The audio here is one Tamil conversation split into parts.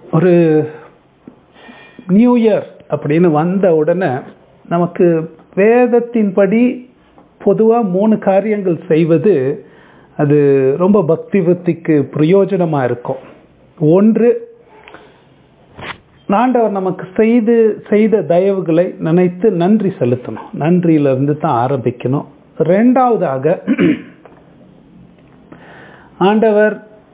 ஒரு நியூ இயர் அப்படின்னு வந்த உடனே நமக்கு வேதத்தின்படி பொதுவாக மூணு காரியங்கள் செய்வது அது ரொம்ப பக்தி விருத்திக்கு பிரயோஜனமாக இருக்கும் ஒன்று ஆண்டவர் நமக்கு செய்து செய்த தயவுகளை நினைத்து நன்றி செலுத்தணும் நன்றியிலிருந்து தான் ஆரம்பிக்கணும் ரெண்டாவதாக ஆண்டவர்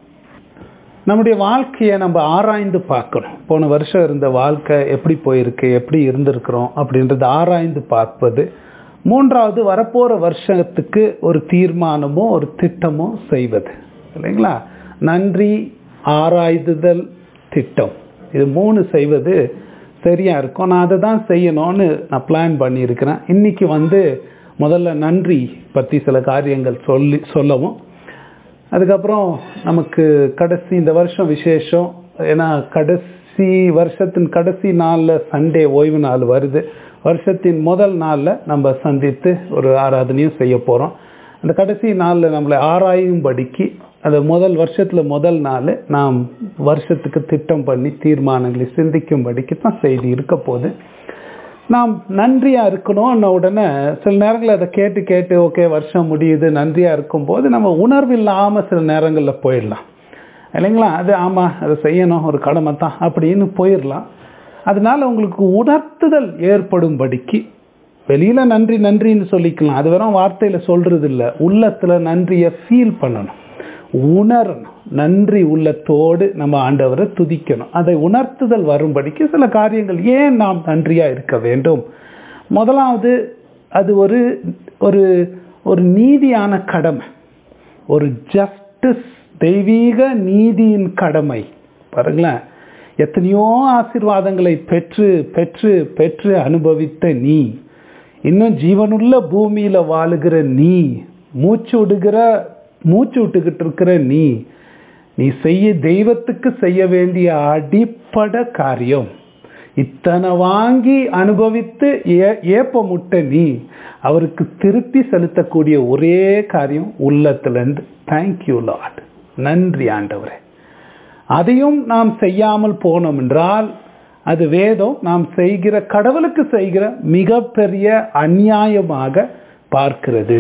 நம்முடைய வாழ்க்கையை நம்ம ஆராய்ந்து பார்க்கணும் போன வருஷம் இருந்த வாழ்க்கை எப்படி போயிருக்கு எப்படி இருந்திருக்கிறோம் அப்படின்றத ஆராய்ந்து பார்ப்பது மூன்றாவது வரப்போகிற வருஷத்துக்கு ஒரு தீர்மானமோ ஒரு திட்டமோ செய்வது இல்லைங்களா நன்றி ஆராய்துதல் திட்டம் இது மூணு செய்வது சரியாக இருக்கும் நான் அதை தான் செய்யணும்னு நான் பிளான் பண்ணியிருக்கிறேன் இன்றைக்கி வந்து முதல்ல நன்றி பற்றி சில காரியங்கள் சொல்லி சொல்லவும் அதுக்கப்புறம் நமக்கு கடைசி இந்த வருஷம் விசேஷம் ஏன்னா கடைசி வருஷத்தின் கடைசி நாளில் சண்டே ஓய்வு நாள் வருது வருஷத்தின் முதல் நாளில் நம்ம சந்தித்து ஒரு ஆராதனையும் செய்ய போகிறோம் அந்த கடைசி நாளில் நம்மளை ஆராயும்படிக்கு அந்த முதல் வருஷத்தில் முதல் நாள் நாம் வருஷத்துக்கு திட்டம் பண்ணி தீர்மானங்களை சிந்திக்கும்படிக்கு தான் செய்தி இருக்க போகுது நாம் நன்றியாக இருக்கணும்னு உடனே சில நேரங்களில் அதை கேட்டு கேட்டு ஓகே வருஷம் முடியுது நன்றியாக இருக்கும்போது நம்ம உணர்வு இல்லாமல் சில நேரங்களில் போயிடலாம் இல்லைங்களா அது ஆமாம் அதை செய்யணும் ஒரு கடமை தான் அப்படின்னு போயிடலாம் அதனால உங்களுக்கு உணர்த்துதல் ஏற்படும்படிக்கு வெளியில் நன்றி நன்றின்னு சொல்லிக்கலாம் அது வெறும் வார்த்தையில் சொல்கிறது இல்லை உள்ளத்தில் நன்றியை ஃபீல் பண்ணணும் உணரணும் நன்றி உள்ளத்தோடு நம்ம ஆண்டவரை துதிக்கணும் அதை உணர்த்துதல் வரும்படிக்கு சில காரியங்கள் ஏன் நாம் நன்றியாக இருக்க வேண்டும் முதலாவது அது ஒரு ஒரு ஒரு நீதியான கடமை ஒரு ஜஸ்டிஸ் தெய்வீக நீதியின் கடமை பாருங்களேன் எத்தனையோ ஆசீர்வாதங்களை பெற்று பெற்று பெற்று அனுபவித்த நீ இன்னும் ஜீவனுள்ள பூமியில் வாழுகிற நீ மூச்சு விடுகிற மூச்சு விட்டுக்கிட்டு இருக்கிற நீ நீ செய்ய தெய்வத்துக்கு செய்ய வேண்டிய அடிப்படை காரியம் இத்தனை வாங்கி அனுபவித்து ஏ ஏப்பமுட்ட நீ அவருக்கு திருப்பி செலுத்தக்கூடிய ஒரே காரியம் உள்ளத்திலிருந்து தேங்க்யூ லாட் நன்றி ஆண்டவரே அதையும் நாம் செய்யாமல் போனோம் என்றால் அது வேதம் நாம் செய்கிற கடவுளுக்கு செய்கிற மிகப்பெரிய அநியாயமாக பார்க்கிறது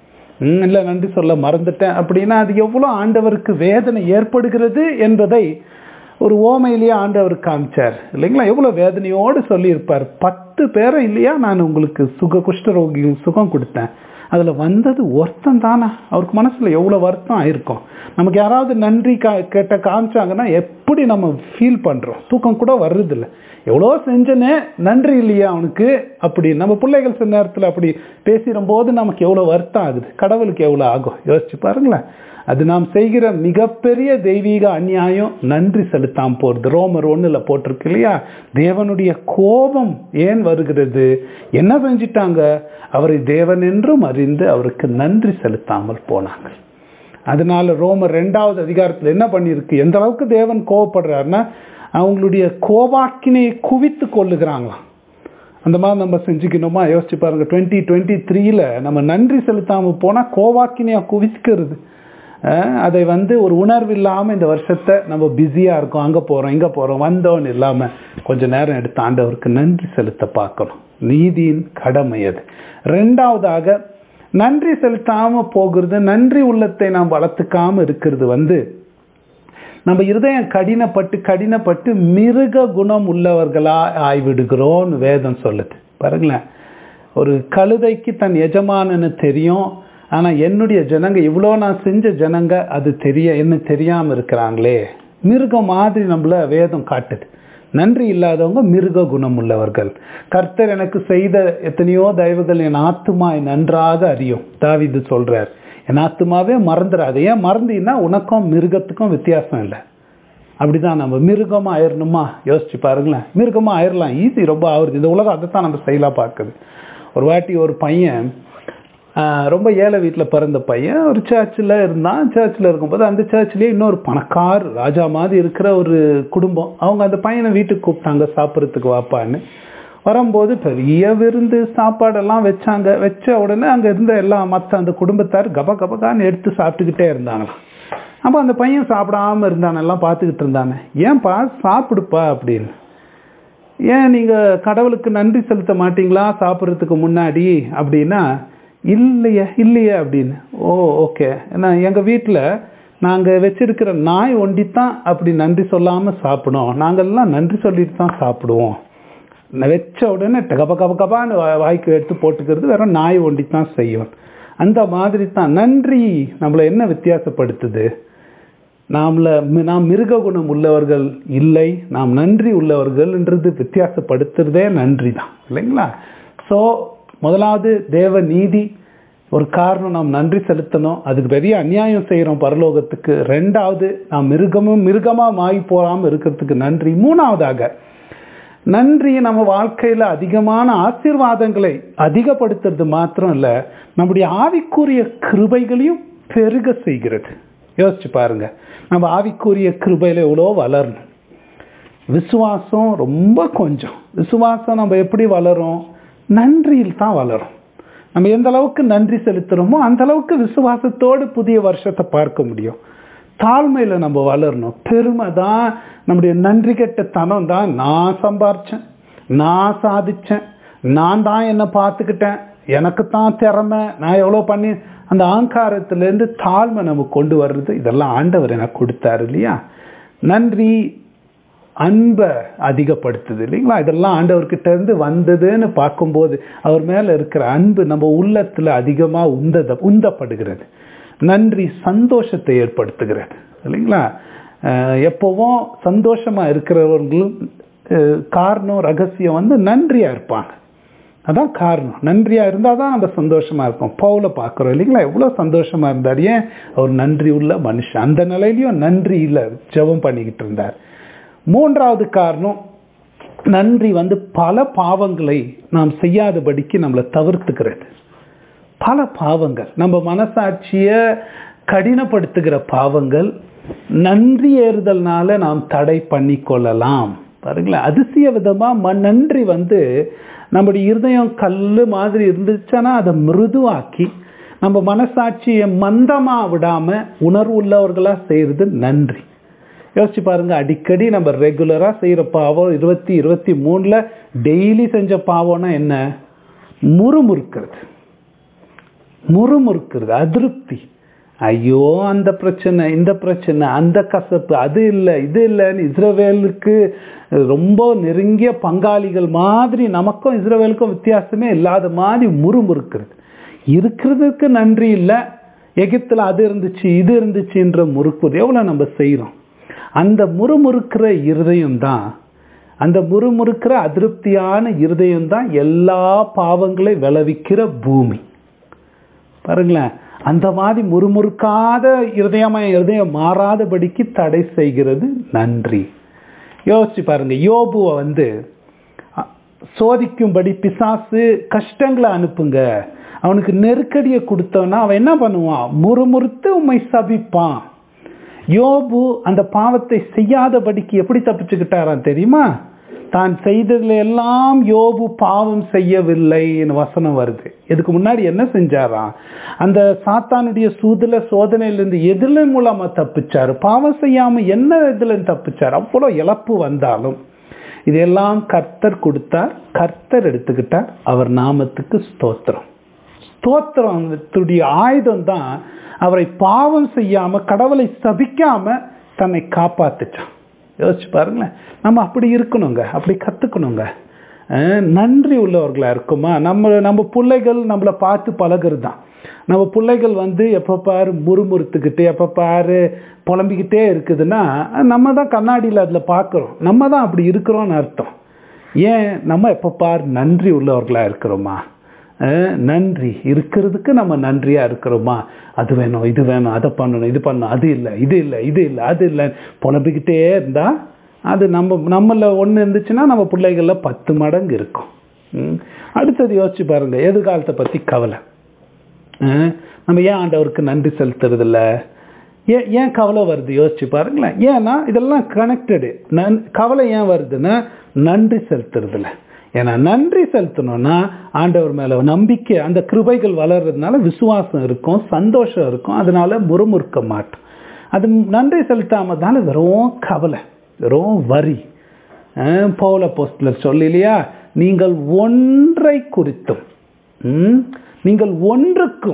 இல்லை நன்றி சொல்ல மறந்துட்டேன் அப்படின்னா அது எவ்வளோ ஆண்டவருக்கு வேதனை ஏற்படுகிறது என்பதை ஒரு ஓமையிலேயே ஆண்டவர் காமிச்சார் இல்லைங்களா எவ்வளோ வேதனையோடு சொல்லியிருப்பார் பத்து பேரை இல்லையா நான் உங்களுக்கு சுக குஷ்டரோகி சுகம் கொடுத்தேன் அதில் வந்தது ஒருத்தம் தானே அவருக்கு மனசில் எவ்வளோ வருத்தம் ஆயிருக்கும் நமக்கு யாராவது நன்றி கா கேட்ட காமிச்சாங்கன்னா எப்படி நம்ம ஃபீல் பண்ணுறோம் தூக்கம் கூட வர்றதில்ல எவ்வளோ செஞ்சனே நன்றி இல்லையா அவனுக்கு அப்படி நம்ம பிள்ளைகள் சில நேரத்தில் அப்படி பேசிடும் போது நமக்கு எவ்வளோ வருத்தம் ஆகுது கடவுளுக்கு எவ்வளோ ஆகும் யோசிச்சு பாருங்களேன் அது நாம் செய்கிற மிகப்பெரிய தெய்வீக அநியாயம் நன்றி செலுத்தாம போகிறது ரோமர் ஒன்றில் போட்டிருக்கு இல்லையா தேவனுடைய கோபம் ஏன் வருகிறது என்ன செஞ்சிட்டாங்க அவரை தேவன் என்றும் அறிந்து அவருக்கு நன்றி செலுத்தாமல் போனாங்க அதனால ரோமர் ரெண்டாவது அதிகாரத்தில் என்ன பண்ணியிருக்கு எந்த அளவுக்கு தேவன் கோவப்படுறாருன்னா அவங்களுடைய கோபாக்கினையை குவித்து கொள்ளுகிறாங்களாம் அந்த மாதிரி நம்ம செஞ்சுக்கணுமா யோசிச்சு பாருங்க டுவெண்ட்டி டுவெண்ட்டி த்ரீல நம்ம நன்றி செலுத்தாமல் போனால் கோவாக்கினையா குவிக்கிறது அதை வந்து ஒரு உணர்வு இல்லாமல் இந்த வருஷத்தை நம்ம பிஸியாக இருக்கோம் அங்கே போகிறோம் இங்கே போகிறோம் வந்தோன்னு இல்லாமல் கொஞ்சம் நேரம் எடுத்து ஆண்டவருக்கு நன்றி செலுத்த பார்க்கணும் நீதியின் கடமை அது ரெண்டாவதாக நன்றி செலுத்தாமல் போகிறது நன்றி உள்ளத்தை நாம் வளர்த்துக்காமல் இருக்கிறது வந்து நம்ம இருதயம் கடினப்பட்டு கடினப்பட்டு மிருக குணம் உள்ளவர்களா ஆய்விடுகிறோம்னு வேதம் சொல்லுது பாருங்களேன் ஒரு கழுதைக்கு தன் எஜமானன்னு தெரியும் ஆனால் என்னுடைய ஜனங்க இவ்வளோ நான் செஞ்ச ஜனங்க அது தெரிய என்ன தெரியாமல் இருக்கிறாங்களே மிருகம் மாதிரி நம்மள வேதம் காட்டுது நன்றி இல்லாதவங்க மிருக குணம் உள்ளவர்கள் கர்த்தர் எனக்கு செய்த எத்தனையோ தயவுகள் என் ஆத்துமா நன்றாக அறியும் தாவிது சொல்றார் என் ஆத்துமாவே மறந்துடாது ஏன் மறந்தீங்கன்னா உனக்கும் மிருகத்துக்கும் வித்தியாசம் இல்லை அப்படிதான் நம்ம மிருகமாக ஆயிரணுமா யோசிச்சு பாருங்களேன் மிருகமாக ஆயிரலாம் ஈஸி ரொம்ப ஆகுது இந்த உலகம் அதை தான் நம்ம செயலாக பார்க்குது ஒரு வாட்டி ஒரு பையன் ரொம்ப ஏழை வீட்டில் பிறந்த பையன் ஒரு சர்ச்சில் இருந்தான் சர்ச்சில் இருக்கும்போது அந்த சர்ச்சிலேயே இன்னொரு பணக்கார் ராஜா மாதிரி இருக்கிற ஒரு குடும்பம் அவங்க அந்த பையனை வீட்டுக்கு கூப்பிட்டாங்க சாப்பிட்றதுக்கு வாப்பான்னு வரும்போது பெரிய விருந்து சாப்பாடெல்லாம் வச்சாங்க வச்ச உடனே அங்கே இருந்த எல்லாம் மற்ற அந்த குடும்பத்தார் கப கபகான்னு எடுத்து சாப்பிட்டுக்கிட்டே இருந்தாங்களாம் அப்போ அந்த பையன் சாப்பிடாம இருந்தானே எல்லாம் பார்த்துக்கிட்டு இருந்தானே ஏன்பா சாப்பிடுப்பா அப்படின்னு ஏன் நீங்கள் கடவுளுக்கு நன்றி செலுத்த மாட்டீங்களா சாப்பிட்றதுக்கு முன்னாடி அப்படின்னா இல்லையே இல்லையே அப்படின்னு ஓ ஓகே நான் எங்கள் வீட்டில் நாங்கள் வச்சிருக்கிற நாய் ஒண்டித்தான் அப்படி நன்றி சொல்லாமல் சாப்பிடும் நாங்கள்லாம் நன்றி சொல்லிட்டு தான் சாப்பிடுவோம் நான் வச்ச உடனே கப கப கபான்னு வா- வாய்க்கு எடுத்து போட்டுக்கிறது வெறும் நாய் ஒண்டி தான் செய்யும் அந்த மாதிரி தான் நன்றி நம்மளை என்ன வித்தியாசப்படுத்துது நாமள மி- நாம் மிருக குணம் உள்ளவர்கள் இல்லை நாம் நன்றி உள்ளவர்கள்ன்றது வித்தியாசப்படுத்துறதே நன்றி தான் இல்லைங்களா ஸோ முதலாவது தேவ நீதி ஒரு காரணம் நாம் நன்றி செலுத்தணும் அதுக்கு பெரிய அநியாயம் செய்கிறோம் பரலோகத்துக்கு ரெண்டாவது நாம் மிருகமும் மிருகமாக மாறி போகாமல் இருக்கிறதுக்கு நன்றி மூணாவதாக நன்றி நம்ம வாழ்க்கையில் அதிகமான ஆசீர்வாதங்களை அதிகப்படுத்துறது மாத்திரம் இல்லை நம்முடைய ஆவிக்குரிய கிருபைகளையும் பெருக செய்கிறது யோசிச்சு பாருங்க நம்ம ஆவிக்குரிய கிருபையில் எவ்வளோ வளரணும் விசுவாசம் ரொம்ப கொஞ்சம் விசுவாசம் நம்ம எப்படி வளரும் நன்றியில் தான் வளரும் நம்ம எந்த அளவுக்கு நன்றி செலுத்துறோமோ அந்த அளவுக்கு விசுவாசத்தோடு புதிய வருஷத்தை பார்க்க முடியும் தாழ்மையில நம்ம வளரணும் பெருமை தான் நம்முடைய நன்றி கெட்ட தனம் தான் நான் சம்பாரிச்சேன் நான் சாதிச்சேன் நான் தான் என்னை பார்த்துக்கிட்டேன் எனக்கு தான் திறமை நான் எவ்வளோ பண்ணி அந்த ஆங்காரத்திலேருந்து தாழ்மை நமக்கு கொண்டு வர்றது இதெல்லாம் ஆண்டவர் எனக்கு கொடுத்தாரு இல்லையா நன்றி அன்பை அதிகப்படுத்துது இல்லைங்களா இதெல்லாம் ஆண்டவர்கிட்ட இருந்து வந்ததுன்னு பார்க்கும்போது அவர் மேல இருக்கிற அன்பு நம்ம உள்ளத்துல அதிகமா உந்த உந்தப்படுகிறது நன்றி சந்தோஷத்தை ஏற்படுத்துகிறது இல்லைங்களா அஹ் எப்பவும் சந்தோஷமா இருக்கிறவர்களும் அஹ் காரணம் ரகசியம் வந்து நன்றியா இருப்பாங்க அதான் காரணம் நன்றியா இருந்தால் தான் நம்ம சந்தோஷமா இருப்போம் பவுல பார்க்குறோம் இல்லைங்களா எவ்வளோ சந்தோஷமா இருந்தார் ஏன் அவர் நன்றி உள்ள மனுஷன் அந்த நிலையிலையும் நன்றி இல்லை ஜெபம் பண்ணிக்கிட்டு இருந்தார் மூன்றாவது காரணம் நன்றி வந்து பல பாவங்களை நாம் செய்யாதபடிக்கு நம்மளை தவிர்த்துக்கிறது பல பாவங்கள் நம்ம மனசாட்சியை கடினப்படுத்துகிற பாவங்கள் நன்றி ஏறுதல்னால நாம் தடை பண்ணி கொள்ளலாம் பாருங்களேன் அதிசய விதமா ம- நன்றி வந்து நம்முடைய இருதயம் கல்லு மாதிரி இருந்துச்சுன்னா அதை மிருதுவாக்கி நம்ம மனசாட்சியை மந்தமா விடாம உணர்வு உள்ளவர்களா செய்யறது நன்றி யோசிச்சு பாருங்க அடிக்கடி நம்ம ரெகுலரா செய்யற பாவம் இருபத்தி இருபத்தி மூணுல டெய்லி செஞ்ச பாவம்னா என்ன முறுமுறுக்கிறது முறுமுறுக்கிறது அதிருப்தி ஐயோ அந்த பிரச்சனை இந்த பிரச்சனை அந்த கசப்பு அது இல்லை இது இல்லைன்னு இஸ்ரவேலுக்கு ரொம்ப நெருங்கிய பங்காளிகள் மாதிரி நமக்கும் இஸ்ரவேலுக்கும் வித்தியாசமே இல்லாத மாதிரி முறுமுறுக்கிறது இருக்கிறதுக்கு நன்றி இல்லை எகிப்தில் அது இருந்துச்சு இது இருந்துச்சுன்ற முறுக்குது எவ்வளோ நம்ம செய்கிறோம் அந்த முறுமுறுக்கிற இருதயம் தான் அந்த முறுமுறுக்கிற அதிருப்தியான இருதயம் தான் எல்லா பாவங்களை விளைவிக்கிற பூமி பாருங்களேன் அந்த மாதிரி முறுமுறுக்காத இருதயமா இருதயம் மாறாதபடிக்கு தடை செய்கிறது நன்றி யோசிச்சு பாருங்க யோபுவை வந்து அ, சோதிக்கும்படி பிசாசு கஷ்டங்களை அனுப்புங்க அவனுக்கு நெருக்கடியை கொடுத்தோன்னா அவன் என்ன பண்ணுவான் முறுமுறுத்து உம்மை சபிப்பான் யோபு அந்த பாவத்தை செய்யாதபடிக்கு எப்படி தப்பிச்சுக்கிட்டாராம் தெரியுமா தான் செய்ததுல எல்லாம் யோபு பாவம் செய்யவில்லைன்னு வசனம் வருது இதுக்கு முன்னாடி என்ன செஞ்சாராம் அந்த சாத்தானுடைய சூதுல சோதனையிலிருந்து எதுல மூலமா தப்பிச்சாரு பாவம் செய்யாம என்ன இதுல தப்பிச்சார் அவ்வளோ இழப்பு வந்தாலும் இதெல்லாம் கர்த்தர் கொடுத்தார் கர்த்தர் எடுத்துக்கிட்டார் அவர் நாமத்துக்கு ஸ்தோத்திரம் ஸ்தோத்திரத்துடைய ஆயுதம் தான் அவரை பாவம் செய்யாம கடவுளை சபிக்காம தன்னை காப்பாத்துச்சான் யோசிச்சு பாருங்களேன் நம்ம அப்படி இருக்கணுங்க அப்படி கத்துக்கணுங்க அஹ் நன்றி உள்ளவர்களா இருக்குமா நம்ம நம்ம பிள்ளைகள் நம்மளை பார்த்து பழகுறது தான் நம்ம பிள்ளைகள் வந்து எப்போ பாரு முறுமுறுத்துக்கிட்டு எப்போ பாரு புலம்பிக்கிட்டே இருக்குதுன்னா நம்ம தான் கண்ணாடியில் அதில் பார்க்குறோம் நம்ம தான் அப்படி இருக்கிறோம்னு அர்த்தம் ஏன் நம்ம எப்போ பார் நன்றி உள்ளவர்களா இருக்கிறோமா அஹ் நன்றி இருக்கிறதுக்கு நம்ம நன்றியா இருக்கிறோமா அது வேணும் இது வேணும் அதை பண்ணணும் இது பண்ணணும் அது இல்லை இது இல்லை இது இல்லை அது இல்லை புலம்பிக்கிட்டே இருந்தா அது நம்ம நம்மள ஒன்று இருந்துச்சுன்னா நம்ம பிள்ளைகள்ல பத்து மடங்கு இருக்கும் ம். அடுத்தது யோசிச்சு பாருங்க எதிர்காலத்தை பத்தி கவலை அஹ் நம்ம ஏன் ஆண்டவருக்கு நன்றி செலுத்துறது இல்ல ஏன் ஏன் கவலை வருது யோசிச்சு பாருங்களேன் ஏன்னா இதெல்லாம் கனெக்டடு நன் கவலை ஏன் வருதுன்னா நன்றி செலுத்துறது இல்ல ஏன்னா நன்றி செலுத்தணும்னா ஆண்டவர் மேல நம்பிக்கை அந்த கிருபைகள் வளர்றதுனால விசுவாசம் இருக்கும் சந்தோஷம் இருக்கும் அதனால முறுமுறுக்க மாட்டோம் அது நன்றி செலுத்தாம தானே வெறும் கவலை வெறும் வரி அஹ் பவுல போஸ்டலர் சொல்லலையா நீங்கள் ஒன்றை குறித்தும் ம், நீங்கள் ஒன்றுக்கும்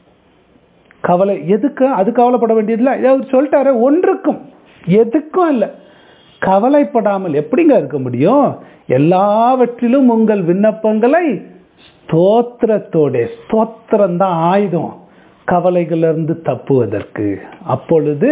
கவலை எதுக்கு அது கவலைப்பட வேண்டியதில்லை இதை அவர் சொல்லிட்டாரு ஒன்றுக்கும் எதுக்கும் இல்லை கவலைப்படாமல் எப்படிங்க இருக்க முடியும் எல்லாவற்றிலும் உங்கள் விண்ணப்பங்களை ஸ்தோத்திரத்தோட ஸ்தோத்திரம் தான் ஆயுதம் கவலைகளிலிருந்து தப்புவதற்கு அப்பொழுது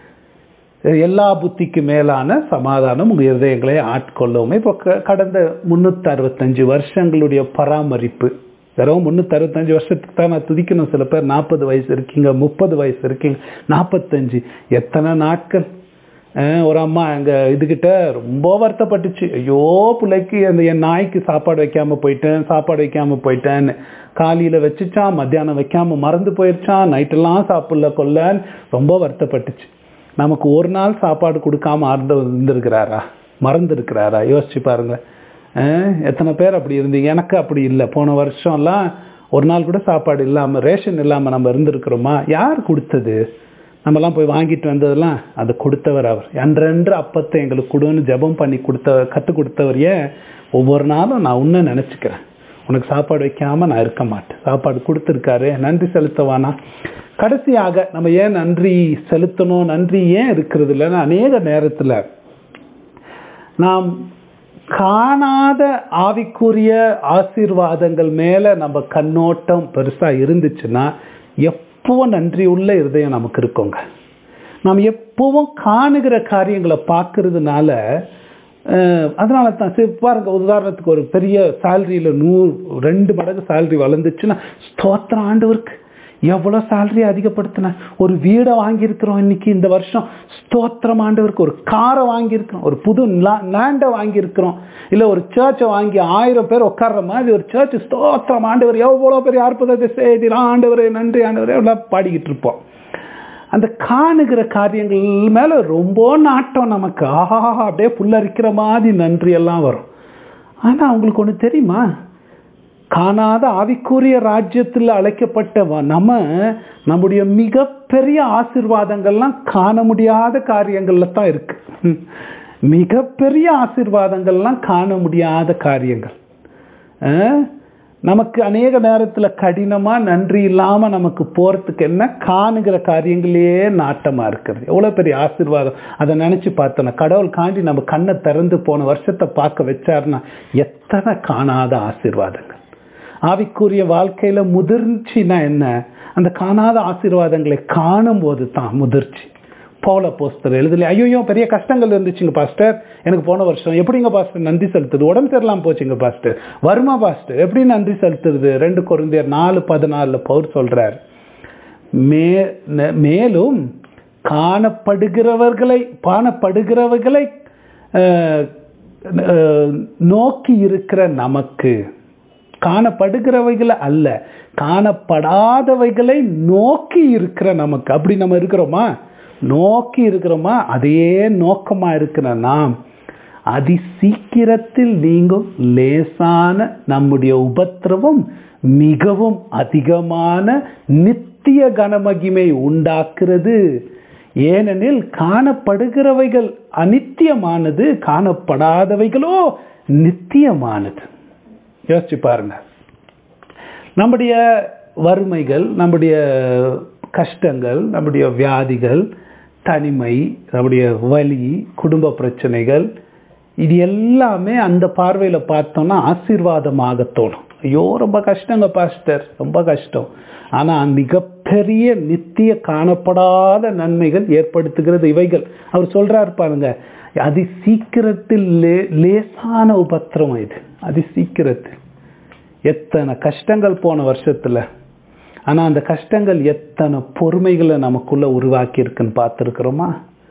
எல்லா புத்திக்கு மேலான சமாதானம் உங்கள் இருதயங்களை ஆட்கொள்ளவுமே இப்போ க- கடந்த முன்னூற்றி அறுபத்தஞ்சு வருஷங்களுடைய பராமரிப்பு வெறும் முன்னூற்றி அறுபத்தஞ்சு வருஷத்துக்கு தான் நான் துதிக்கணும் சில பேர் நாற்பது வயசு இருக்கீங்க முப்பது வயசு இருக்கீங்க நாற்பத்தஞ்சு எத்தனை நாட்கள் அஹ் ஒரு அம்மா எங்க இதுகிட்ட ரொம்ப வருத்தப்பட்டுச்சு ஐயோ பிள்ளைக்கு அந்த என் நாய்க்கு சாப்பாடு வைக்காம போயிட்டேன் சாப்பாடு வைக்காம போயிட்டேன்னு காலையில வச்சுச்சான் மத்தியானம் வைக்காம மறந்து போயிடுச்சான் நைட்டெல்லாம் சாப்பிடல கொல்லன்னு ரொம்ப வருத்தப்பட்டுச்சு நமக்கு ஒரு நாள் சாப்பாடு கொடுக்காம ஆர்ந்த இருந்திருக்கிறாரா மறந்து இருக்கிறாரா யோசிச்சு பாருங்க அஹ் எத்தனை பேர் அப்படி இருந்தீங்க எனக்கு அப்படி இல்லை போன வருஷம்லாம் ஒரு நாள் கூட சாப்பாடு இல்லாம ரேஷன் இல்லாம நம்ம இருந்திருக்கிறோமா யார் கொடுத்தது நம்மலாம் போய் வாங்கிட்டு வந்ததெல்லாம் அதை கொடுத்தவர் அவர் அன்றன்று அப்பத்தை எங்களுக்கு கொடுன்னு ஜெபம் பண்ணி கொடுத்த கற்றுக் கொடுத்தவர் ஏன் ஒவ்வொரு நாளும் நான் உன்ன நினச்சிக்கிறேன் உனக்கு சாப்பாடு வைக்காம நான் இருக்க மாட்டேன் சாப்பாடு கொடுத்துருக்காரு நன்றி செலுத்தவானா கடைசியாக நம்ம ஏன் நன்றி செலுத்தணும் நன்றி ஏன் இருக்கிறது இல்லைன்னா அநேக நேரத்தில் நாம் காணாத ஆவிக்குரிய ஆசீர்வாதங்கள் மேல நம்ம கண்ணோட்டம் பெருசா இருந்துச்சுன்னா எப்பவும் நன்றி உள்ள இருதயம் நமக்கு இருக்குங்க நாம் எப்பவும் காணுகிற காரியங்களை பார்க்கறதுனால அஹ், அதனால தான் சரி பாருங்க உதாரணத்துக்கு ஒரு பெரிய சேலரியில் நூறு ரெண்டு மடங்கு சேலரி வளர்ந்துச்சுன்னா ஸ்தோத்திரம் ஆண்டவருக்கு எவ்வளோ சேலரி அதிகப்படுத்தின ஒரு வீடை வாங்கியிருக்கிறோம் இன்னைக்கு இந்த வருஷம் ஸ்தோத்திரம் ஆண்டவருக்கு ஒரு காரை வாங்கியிருக்கிறோம் ஒரு புது லேண்டை வாங்கியிருக்கிறோம் இல்லை ஒரு சர்ச்சை வாங்கி ஆயிரம் பேர் உட்கார்ற மாதிரி ஒரு சர்ச் ஸ்தோத்திரம் ஆண்டவர் எவ்வளோ பெரிய அற்புதத்தை செய்தி ஆண்டவரே நன்றி ஆண்டவரே எல்லாம் பாடிக்கிட்டு இருப்போம் அந்த காணுகிற காரியங்கள் மேல ரொம்ப நாட்டம் நமக்கு ஆஹா அப்படியே புல்லரிக்கிற மாதிரி நன்றி எல்லாம் வரும் ஆனா அவங்களுக்கு ஒண்ணு தெரியுமா காணாத ஆவிக்குரிய ராஜ்யத்தில் அழைக்கப்பட்ட வ- நம்ம நம்முடைய மிகப்பெரிய ஆசீர்வாதங்கள்லாம் காண முடியாத காரியங்கள்ல தான் இருக்கு ம். மிகப்பெரிய ஆசீர்வாதங்கள்லாம் காண முடியாத காரியங்கள் அஹ், நமக்கு அநேக நேரத்துல கடினமா நன்றி இல்லாம நமக்கு போறதுக்கு என்ன காணுகிற காரியங்களே நாட்டமா இருக்கிறது எவ்வளவு பெரிய ஆசீர்வாதம் அதை நினைச்சு பார்த்தோன்னா கடவுள் காண்டி நம்ம கண்ணை திறந்து போன வருஷத்தை பார்க்க வச்சாருன்னா எத்தனை காணாத ஆசீர்வாதங்கள் ஆவிக்குரிய வாழ்க்கையில முதிர்ச்சினா என்ன அந்த காணாத ஆசீர்வாதங்களை காணும் போது தான் முதிர்ச்சி பவுல போஸ்டர் எழுதல ஐயோ பெரிய கஷ்டங்கள் இருந்துச்சுங்க பாஸ்டர் எனக்கு போன வருஷம் எப்படிங்க பாஸ்டர் நன்றி செலுத்துது உடம்பு சரியில்லாம போச்சுங்க பாஸ்டர் வருமா பாஸ்டர் எப்படி நன்றி செலுத்துறது ரெண்டு குழந்தையர் நாலு பதினாலுல பவுர் சொல்றார் மே ந- மேலும் காணப்படுகிறவர்களை காணப்படுகிறவர்களை அஹ், அஹ், நோக்கி இருக்கிற நமக்கு காணப்படுகிறவைகளை அல்ல காணப்படாதவைகளை நோக்கி இருக்கிற நமக்கு அப்படி நம்ம இருக்கிறோமா நோக்கி இருக்கிறோமா அதே நோக்கமா இருக்கிற நாம் அதி சீக்கிரத்தில் நீங்கும் லேசான நம்முடைய உபத்திரவம் மிகவும் அதிகமான நித்திய கனமகிமை உண்டாக்குறது ஏனெனில் காணப்படுகிறவைகள் அனித்தியமானது காணப்படாதவைகளோ நித்தியமானது யோசிச்சு பாருங்க நம்முடைய வறுமைகள் நம்முடைய கஷ்டங்கள் நம்முடைய வியாதிகள் தனிமை நம்முடைய வலி குடும்ப பிரச்சனைகள் இது எல்லாமே அந்த பார்வையில் பார்த்தோம்னா ஆசீர்வாதமாக தோணும் ஐயோ ரொம்ப கஷ்டங்க பாஸ்டர் ரொம்ப கஷ்டம் ஆனால் மிகப்பெரிய நித்திய காணப்படாத நன்மைகள் ஏற்படுத்துகிறது இவைகள் அவர் சொல்றாரு பாருங்க அதி சீக்கிரத்தில் லே லேசான உபத்திரம் இது அதி சீக்கிரத்தில் எத்தனை கஷ்டங்கள் போன வருஷத்துல ஆனா அந்த கஷ்டங்கள் எத்தனை பொறுமைகளை நமக்குள்ள உருவாக்கி இருக்குன்னு பார்த்துருக்கிறோமா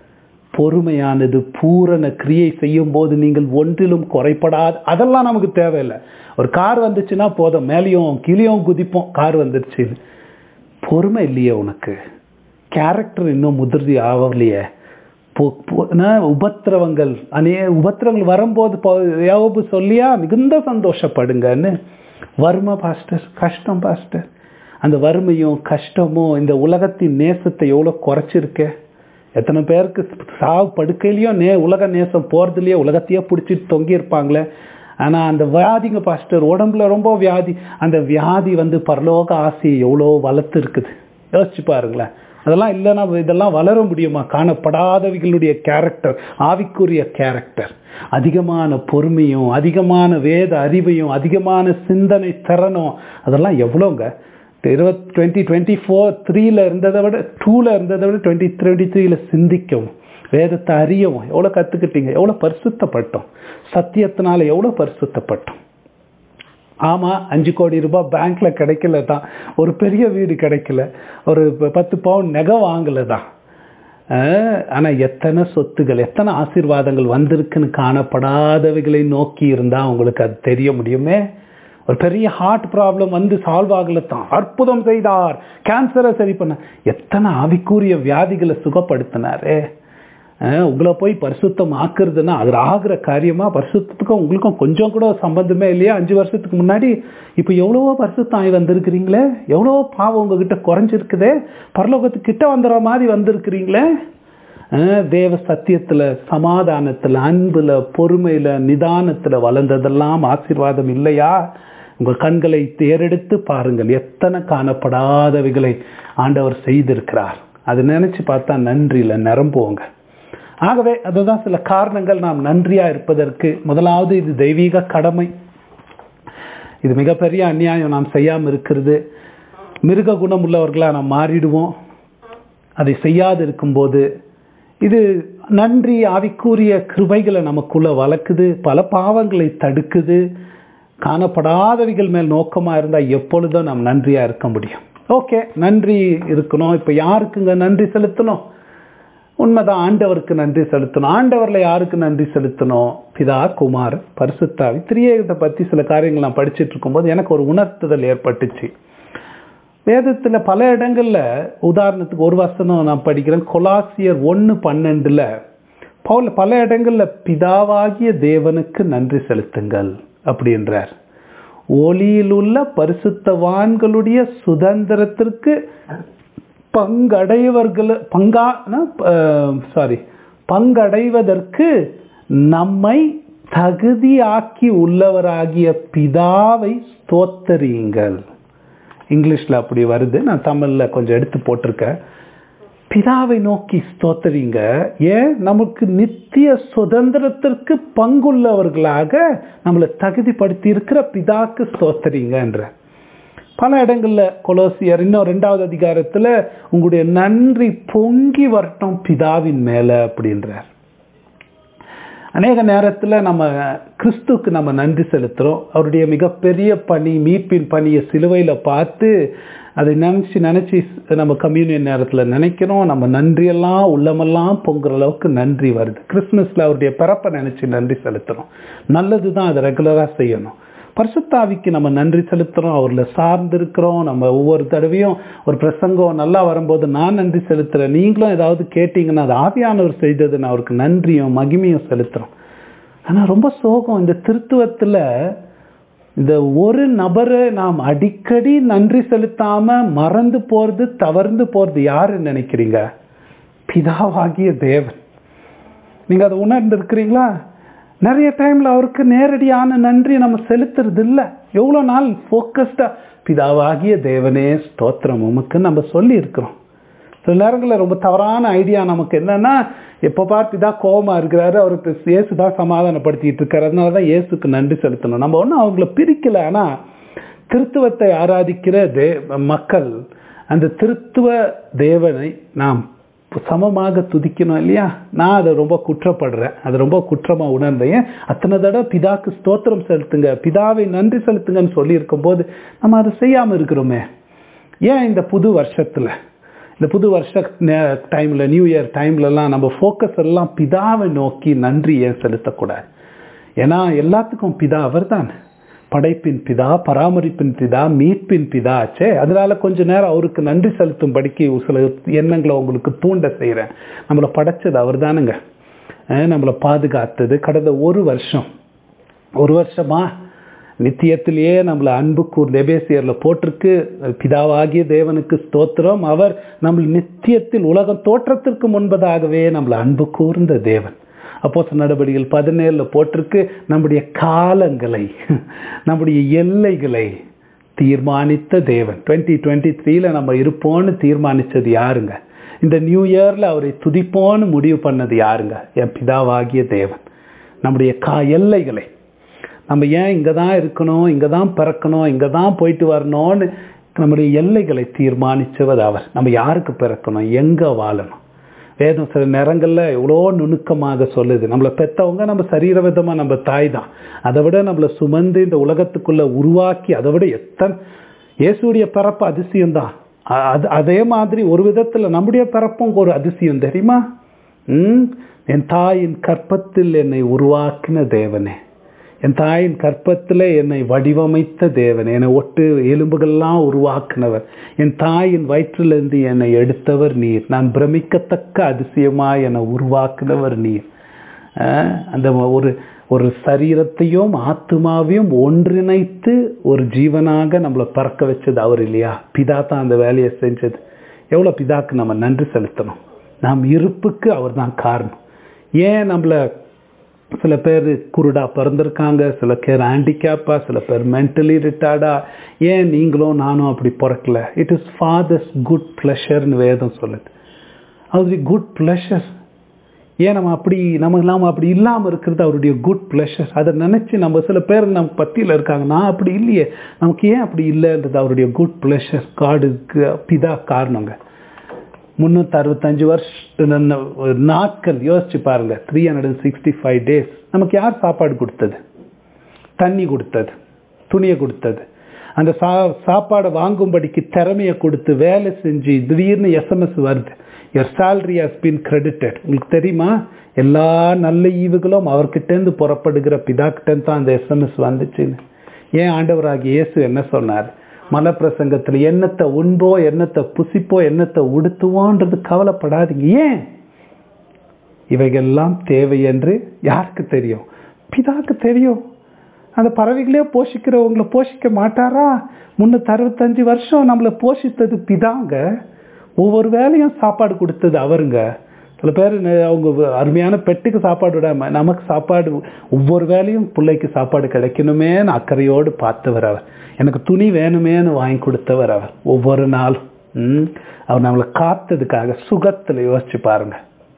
பொறுமையானது பூரண கிரியை செய்யும் போது நீங்கள் ஒன்றிலும் குறைபடாத அதெல்லாம் நமக்கு தேவையில்லை ஒரு கார் வந்துச்சுன்னா போதும் மேலேயும் கீழேயும் குதிப்போம் கார் வந்துருச்சு பொறுமை இல்லையே உனக்கு கேரக்டர் இன்னும் முதிர்ச்சி ஆகலையே பொ- பொ- நான் உபத்திரவங்கள் அநே உபத்திரவங்கள் வரும்போது போ- யோபு சொல்லியா மிகுந்த சந்தோஷப்படுங்கன்னு வறுமை பாஸ்டர் கஷ்டம் பாஸ்டர் அந்த வறுமையும் கஷ்டமும் இந்த உலகத்தின் நேசத்தை எவ்வளோ குறைச்சிருக்க எத்தனை பேருக்கு சாவு படுக்கையிலயும் நே உலக நேசம் போறதுலயே உலகத்தையே பிடிச்சிட்டு தொங்கி இருப்பாங்களே ஆனா அந்த வியாதிங்க பாஸ்டர் உடம்புல ரொம்ப வியாதி அந்த வியாதி வந்து பரலோக ஆசையை எவ்வளோ வளர்த்து இருக்குது யோசிச்சு பாருங்களேன் அதெல்லாம் இல்லைன்னா இதெல்லாம் வளர முடியுமா காணப்படாதவைகளுடைய கேரக்டர் ஆவிக்குரிய கேரக்டர் அதிகமான பொறுமையும் அதிகமான வேத அறிவையும் அதிகமான சிந்தனை திறனும் அதெல்லாம் எவ்வளோங்க இருபத் டுவெண்ட்டி டுவெண்ட்டி ஃபோர் த்ரீல இருந்ததை விட டூல இருந்ததை விட டுவெண்ட்டி டுவெண்ட்டி த்ரீல சிந்திக்கவும் வேதத்தை அறியவும் எவ்வளோ கற்றுக்கிட்டீங்க எவ்வளோ பரிசுத்தப்பட்டோம் சத்தியத்தினால எவ்வளோ பரிசுத்தப்பட்டோம் ஆமா அஞ்சு கோடி ரூபாய் பேங்க்ல கிடைக்கல தான் ஒரு பெரிய வீடு கிடைக்கல ஒரு பத்து பவுன் நகை வாங்கல தான் ஆனா எத்தனை சொத்துகள் எத்தனை ஆசீர்வாதங்கள் வந்திருக்குன்னு காணப்படாதவைகளை நோக்கி இருந்தா உங்களுக்கு அது தெரிய முடியுமே ஒரு பெரிய ஹார்ட் ப்ராப்ளம் வந்து சால்வ் ஆகல தான் அற்புதம் செய்தார் கேன்சரை சரி பண்ண எத்தனை ஆவிக்கூறிய வியாதிகளை சுகப்படுத்தினாரே உங்களை போய் பரிசுத்தம் ஆக்குறதுன்னா அது ஆகிற காரியமா பரிசுத்தத்துக்கும் உங்களுக்கும் கொஞ்சம் கூட சம்பந்தமே இல்லையா அஞ்சு வருஷத்துக்கு முன்னாடி இப்போ எவ்வளவோ பரிசுத்தம் ஆகி வந்திருக்கிறீங்களே எவ்வளவோ பாவம் உங்ககிட்ட குறைஞ்சிருக்குதே பரலோகத்துக்கு கிட்ட வந்துடுற மாதிரி வந்திருக்கிறீங்களே தேவ சத்தியத்துல சமாதானத்துல அன்புல பொறுமையில நிதானத்துல வளர்ந்ததெல்லாம் ஆசீர்வாதம் இல்லையா உங்க கண்களை தேரெடுத்து பாருங்கள் எத்தனை காணப்படாதவைகளை ஆண்டவர் செய்திருக்கிறார் அது நினைச்சு பார்த்தா நன்றியில நிரம்புவோங்க ஆகவே அதுதான் சில காரணங்கள் நாம் நன்றியா இருப்பதற்கு முதலாவது இது தெய்வீக கடமை இது மிகப்பெரிய அநியாயம் நாம் செய்யாம இருக்கிறது மிருக குணம் உள்ளவர்களா நாம் மாறிடுவோம் அதை செய்யாது இருக்கும்போது இது நன்றி ஆவிக்கூறிய கிருபைகளை நமக்குள்ள வளர்க்குது பல பாவங்களை தடுக்குது காணப்படாதவைகள் மேல் நோக்கமா இருந்தா எப்பொழுதும் நாம் நன்றியா இருக்க முடியும் ஓகே நன்றி இருக்கணும் இப்ப யாருக்குங்க நன்றி செலுத்தணும் உண்மைதான் ஆண்டவருக்கு நன்றி செலுத்தணும் ஆண்டவர்ல யாருக்கு நன்றி செலுத்தணும் பிதா குமார் பரிசுத்தாவி திரியேகத்தை பத்தி சில காரியங்கள் நான் படிச்சுட்டு இருக்கும்போது எனக்கு ஒரு உணர்த்துதல் ஏற்பட்டுச்சு வேதத்துல பல இடங்கள்ல உதாரணத்துக்கு ஒரு வசனம் நான் படிக்கிறேன் கொலாசியர் ஒன்னு பன்னெண்டுல பவுல் பல இடங்கள்ல பிதாவாகிய தேவனுக்கு நன்றி செலுத்துங்கள் அப்படின்றார் ஒளியில் உள்ள பரிசுத்தவான்களுடைய சுதந்திரத்திற்கு பங்கடைவர்கள் பங்கா சாரி பங்கடைவதற்கு நம்மை தகுதியாக்கி உள்ளவராகிய பிதாவை ஸ்தோத்தரியுங்கள் இங்கிலீஷ்ல அப்படி வருது நான் தமிழ்ல கொஞ்சம் எடுத்து போட்டிருக்கேன் பிதாவை நோக்கி ஸ்தோத்தரிங்க ஏன் நமக்கு நித்திய சுதந்திரத்திற்கு பங்குள்ளவர்களாக நம்மளை தகுதிப்படுத்தி இருக்கிற பிதாக்கு ஸ்தோத்தரிங்கன்ற பல இடங்கள்ல கொலோசியர் இன்னும் ரெண்டாவது அதிகாரத்துல உங்களுடைய நன்றி பொங்கி வரட்டும் பிதாவின் மேல அப்படின்றார் அநேக நேரத்துல நம்ம கிறிஸ்துக்கு நம்ம நன்றி செலுத்துறோம் அவருடைய மிகப்பெரிய பணி மீட்பின் பணியை சிலுவையில பார்த்து அதை நினைச்சு நினைச்சு நம்ம கம்யூனியன் நேரத்துல நினைக்கிறோம் நம்ம நன்றியெல்லாம் உள்ளமெல்லாம் பொங்குற அளவுக்கு நன்றி வருது கிறிஸ்துமஸ்ல அவருடைய பிறப்பை நினைச்சு நன்றி செலுத்துறோம் நல்லதுதான் அதை ரெகுலரா செய்யணும் பரிசுத்தாவிக்கு நம்ம நன்றி செலுத்துறோம் அவர்ல சார்ந்து இருக்கிறோம் நம்ம ஒவ்வொரு தடவையும் ஒரு பிரசங்கம் நல்லா வரும்போது நான் நன்றி செலுத்துறேன் நீங்களும் ஏதாவது கேட்டீங்கன்னா அது ஆவியானவர் செய்தது நான் அவருக்கு நன்றியும் மகிமையும் செலுத்துறோம் ஆனா ரொம்ப சோகம் இந்த திருத்துவத்துல இந்த ஒரு நபரை நாம் அடிக்கடி நன்றி செலுத்தாம மறந்து போறது தவறுந்து போறது யாருன்னு நினைக்கிறீங்க பிதாவாகிய தேவன் நீங்க அதை உணர்ந்து இருக்கிறீங்களா நிறைய டைம்ல அவருக்கு நேரடியான நன்றி நம்ம செலுத்துறது இல்லை எவ்வளோ நாள் ஃபோக்கஸ்டா பிதாவாகிய தேவனே ஸ்தோத்திரம் உமக்கு நம்ம சொல்லி இருக்கிறோம் சில நேரங்களில் ரொம்ப தவறான ஐடியா நமக்கு என்னன்னா எப்போ பார் பிதா கோபமா இருக்கிறாரு அவருக்கு இயேசு தான் சமாதானப்படுத்திட்டு இருக்காரு அதனால தான் இயேசுக்கு நன்றி செலுத்தணும் நம்ம ஒன்றும் அவங்கள பிரிக்கல ஆனா திருத்துவத்தை ஆராதிக்கிற தே மக்கள் அந்த திருத்துவ தேவனை நாம் சமமாக துதிக்கணும் இல்லையா நான் அதை ரொம்ப குற்றப்படுறேன் அதை ரொம்ப குற்றமா உணர்ந்தேன் அத்தனை தடவை பிதாக்கு ஸ்தோத்திரம் செலுத்துங்க பிதாவை நன்றி செலுத்துங்கன்னு சொல்லி இருக்கும்போது நம்ம அதை செய்யாம இருக்கிறோமே ஏன் இந்த புது வருஷத்துல இந்த புது வருஷ டைம்ல நியூ இயர் டைம்லலாம் நம்ம ஃபோக்கஸ் எல்லாம் பிதாவை நோக்கி நன்றி ஏன் செலுத்தக்கூடாது ஏன்னா எல்லாத்துக்கும் பிதா அவர் தான் படைப்பின் பிதா பராமரிப்பின் பிதா மீட்பின் பிதா ஆச்சே அதனால கொஞ்ச நேரம் அவருக்கு நன்றி செலுத்தும்படிக்கு சில எண்ணங்களை உங்களுக்கு தூண்ட செய்கிறேன் நம்மளை படைச்சது அவர் தானுங்க நம்மளை பாதுகாத்தது கடந்த ஒரு வருஷம் ஒரு வருஷமா நித்தியத்திலேயே நம்மளை அன்பு கூர் நெபேசியர்ல போட்டிருக்கு பிதாவாகிய தேவனுக்கு ஸ்தோத்திரம் அவர் நம்ம நித்தியத்தில் உலக தோற்றத்திற்கு முன்பதாகவே நம்மளை அன்பு கூர்ந்த தேவன் அப்போ நடவடிக்கைகள் பதினேழுல போட்டிருக்கு நம்முடைய காலங்களை நம்முடைய எல்லைகளை தீர்மானித்த தேவன் டுவெண்ட்டி டுவெண்ட்டி த்ரீல நம்ம இருப்போம்னு தீர்மானிச்சது யாருங்க இந்த நியூ இயர்ல அவரை துதிப்போன்னு முடிவு பண்ணது யாருங்க என் பிதாவாகிய தேவன் நம்முடைய கா எல்லைகளை நம்ம ஏன் இங்கே தான் இருக்கணும் இங்கே தான் பிறக்கணும் இங்கே தான் போயிட்டு வரணும்னு நம்முடைய எல்லைகளை தீர்மானிச்சவர் அவர் நம்ம யாருக்கு பிறக்கணும் எங்கே வாழணும் வேதம் சில நேரங்களில் எவ்வளோ நுணுக்கமாக சொல்லுது நம்மளை பெற்றவங்க நம்ம சரீர விதமாக நம்ம தாய் தான் அதை விட நம்மளை சுமந்து இந்த உலகத்துக்குள்ளே உருவாக்கி அதை விட எத்தனை இயேசுடைய பிறப்பு அதிசயம்தான் அது அதே மாதிரி ஒரு விதத்தில் நம்முடைய பிறப்பும் ஒரு அதிசயம் தெரியுமா ம் என் தாயின் கற்பத்தில் என்னை உருவாக்கின தேவனே என் தாயின் கற்பத்தில் என்னை வடிவமைத்த தேவன் என்னை ஒட்டு எலும்புகள்லாம் உருவாக்குனவர் என் தாயின் வயிற்றிலிருந்து என்னை எடுத்தவர் நீர் நான் பிரமிக்கத்தக்க அதிசயமாய் என்னை உருவாக்குனவர் நீர் அந்த ஒரு ஒரு சரீரத்தையும் ஆத்மாவையும் ஒன்றிணைத்து ஒரு ஜீவனாக நம்மளை பறக்க வச்சது அவர் இல்லையா பிதா தான் அந்த வேலையை செஞ்சது எவ்வளோ பிதாக்கு நம்ம நன்றி செலுத்தணும் நாம் இருப்புக்கு அவர் தான் காரணம் ஏன் நம்மளை சில பேர் குருடா பிறந்திருக்காங்க சில பேர் ஹேண்டிகேப்பா சில பேர் மென்டலி ரிட்டார்டா ஏன் நீங்களும் நானும் அப்படி பிறக்கல இட் இஸ் ஃபாதர்ஸ் குட் ப்ளஷர்னு வேதம் சொல்லுது அது குட் ப்ளஷர் ஏன் நம்ம அப்படி நம்ம இல்லாமல் அப்படி இல்லாமல் இருக்கிறது அவருடைய குட் ப்ளஷர் அதை நினச்சி நம்ம சில பேர் நம்ம பத்தியில் இருக்காங்க நான் அப்படி இல்லையே நமக்கு ஏன் அப்படி இல்லைன்றது அவருடைய குட் ப்ளஷர் காடுக்கு பிதா காரணங்க முந்நூற்றி அறுபத்தஞ்சு வருஷம் நாட்கள் யோசிச்சு பாருங்க three hundred sixty five days நமக்கு யார் சாப்பாடு கொடுத்தது தண்ணி கொடுத்தது துணியை கொடுத்தது அந்த சா சாப்பாடை வாங்கும்படிக்கு திறமையை கொடுத்து வேலை செஞ்சு திடீர்னு எஸ்எம்எஸ் வருது your salary has been credited உங்களுக்கு தெரியுமா எல்லா நல்ல ஈவுகளும் அவர்கிட்டேருந்து புறப்படுகிற பிதாக்கிட்டேருந்து தான் அந்த எஸ்எம்எஸ் வந்துச்சுன்னு ஏன் ஆண்டவராகிய இயேசு என்ன சொன்னார் மலப்பிரசங்கத்தில் என்னத்தை உண்போ என்னத்தை புசிப்போ என்னத்தை உடுத்துவோன்றது கவலைப்படாதீங்க ஏன் இவைகள்லாம் தேவை என்று யாருக்கு தெரியும் பிதாக்கு தெரியும் அந்த பறவைகளே போஷிக்கிறவங்களை போஷிக்க மாட்டாரா முன்னூத்தி அறுபத்தஞ்சு வருஷம் நம்மளை போஷித்தது பிதாங்க ஒவ்வொரு வேலையும் சாப்பாடு கொடுத்தது அவருங்க சில பேர் அவங்க அருமையான பெட்டுக்கு சாப்பாடு விடாம நமக்கு சாப்பாடு ஒவ்வொரு வேலையும் பிள்ளைக்கு சாப்பாடு கிடைக்கணுமேன்னு அக்கறையோடு பார்த்தவர் அவர் எனக்கு துணி வேணுமேன்னு வாங்கி கொடுத்தவர் அவர் ஒவ்வொரு நாளும் அவர் நம்மளை காத்ததுக்காக சுகத்தில் யோசிச்சு பாருங்க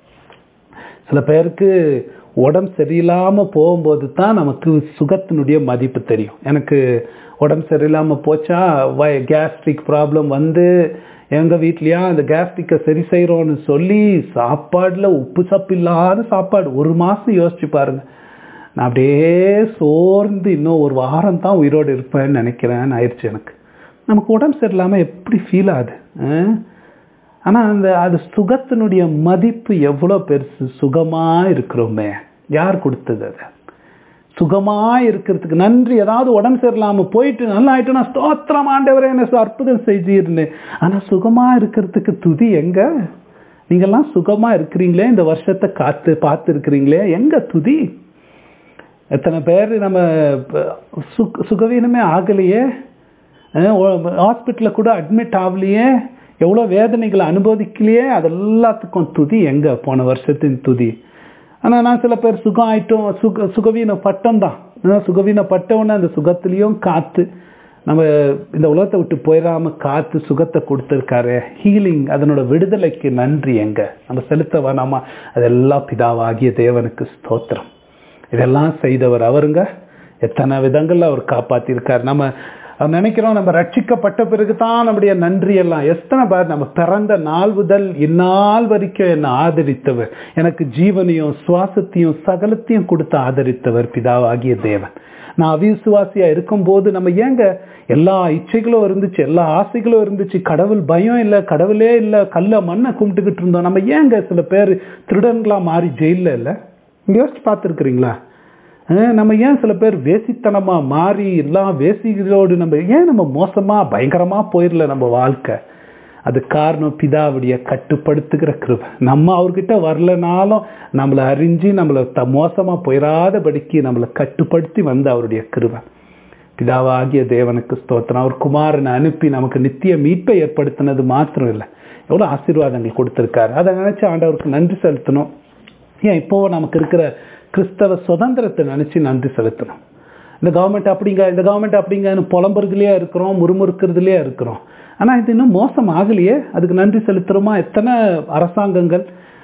சில பேருக்கு உடம்பு சரியில்லாமல் போகும்போது தான் நமக்கு சுகத்தினுடைய மதிப்பு தெரியும் எனக்கு உடம்பு சரியில்லாமல் போச்சா வய கேஸ்ட்ரிக் ப்ராப்ளம் வந்து எங்கள் வீட்லையா அந்த கேஸ்ட்ரிக்கை சரி செய்கிறோன்னு சொல்லி சாப்பாடில் உப்பு சப்பு இல்லாத சாப்பாடு ஒரு மாதம் யோசிச்சு பாருங்க நான் அப்படியே சோர்ந்து இன்னும் ஒரு வாரம் தான் உயிரோடு இருப்பேன்னு நினைக்கிறேன்னு ஆயிடுச்சு எனக்கு நமக்கு உடம்பு சரியில்லாமல் எப்படி ஃபீல் ஆகுது ஆனால் அந்த அது சுகத்தினுடைய மதிப்பு எவ்வளோ பெருசு சுகமாக இருக்கிறோமே யார் கொடுத்தது அதை சுகமாக இருக்கிறதுக்கு நன்றி ஏதாவது உடம்பு சரியில்லாமல் போயிட்டு நல்லா ஆயிட்டுனா ஸ்தோத்திரம் ஆண்டவரே என்ன அற்புதம் செய்தீர்னு ஆனால் சுகமாக இருக்கிறதுக்கு துதி எங்க நீங்கள்லாம் சுகமாக இருக்கிறீங்களே இந்த வருஷத்தை காத்து பார்த்து இருக்கிறீங்களே எங்க துதி எத்தனை பேர் நம்ம சுக சுகவீனமே ஆகலையே ஹாஸ்பிட்டலில் கூட அட்மிட் ஆகலையே எவ்வளோ வேதனைகளை அனுபவிக்கலையே அது எல்லாத்துக்கும் துதி எங்கே போன வருஷத்தின் துதி ஆனால் நான் சில பேர் சுகம் ஆயிட்டோம் சுக சுகவீன பட்டம் தான் சுகவீன பட்டவுன்னு அந்த சுகத்துலேயும் காத்து நம்ம இந்த உலகத்தை விட்டு போயிடாம காத்து சுகத்தை கொடுத்துருக்காரு ஹீலிங் அதனோட விடுதலைக்கு நன்றி எங்க நம்ம செலுத்த வேணாமா அதெல்லாம் பிதாவாகிய தேவனுக்கு ஸ்தோத்திரம் இதெல்லாம் செய்தவர் அவருங்க எத்தனை விதங்கள்ல அவர் காப்பாத்திருக்கார் நம்ம நினைக்கிறோம் நம்ம ரட்சிக்கப்பட்ட பிறகு தான் நம்முடைய நன்றி எல்லாம் எத்தனை பேர் நம்ம பிறந்த நாள் முதல் இந்நாள் வரைக்கும் என்னை ஆதரித்தவர் எனக்கு ஜீவனையும் சுவாசத்தையும் சகலத்தையும் கொடுத்து ஆதரித்தவர் பிதாவாகிய தேவன் நான் அவிசுவாசியா இருக்கும்போது நம்ம ஏங்க எல்லா இச்சைகளும் இருந்துச்சு எல்லா ஆசைகளும் இருந்துச்சு கடவுள் பயம் இல்லை கடவுளே இல்லை கல்ல மண்ணை கும்பிட்டுக்கிட்டு இருந்தோம் நம்ம ஏங்க சில பேர் திருடன்களா மாறி ஜெயிலில் இல்லை யோசிச்சு பார்த்துருக்குறீங்களா நம்ம ஏன் சில பேர் வேசித்தனமா மாறி எல்லாம் வேசிகளோடு நம்ம ஏன் நம்ம மோசமா பயங்கரமா போயிடல நம்ம வாழ்க்கை அது காரணம் பிதாவுடைய கட்டுப்படுத்துகிற கிருபை நம்ம அவர்கிட்ட வரலனாலும் நம்மளை அறிஞ்சு நம்மளை த மோசமா போயிடாதபடிக்கு நம்மளை கட்டுப்படுத்தி வந்த அவருடைய கிருபை பிதாவாகிய தேவனுக்கு ஸ்தோத்திரம் அவர் குமாரனை அனுப்பி நமக்கு நித்திய மீட்பை ஏற்படுத்தினது மாத்திரம் இல்லை எவ்வளோ ஆசீர்வாதங்கள் கொடுத்துருக்காரு அதை நினைச்சு ஆண்டவருக்கு நன்றி செலுத்தணும் ஏன் இப்போ நமக்கு இருக்கிற கிறிஸ்தவ சுதந்திரத்தை நினைச்சு நன்றி செலுத்தணும் இந்த கவர்மெண்ட் அப்படிங்க இந்த கவர்மெண்ட் அப்படிங்கன்னு புலம்புறதுலயே இருக்கிறோம் முறுமுறுக்கிறதுலயே இருக்கிறோம் ஆனா இது இன்னும் மோசம் ஆகலையே அதுக்கு நன்றி செலுத்துறோமா எத்தனை அரசாங்கங்கள்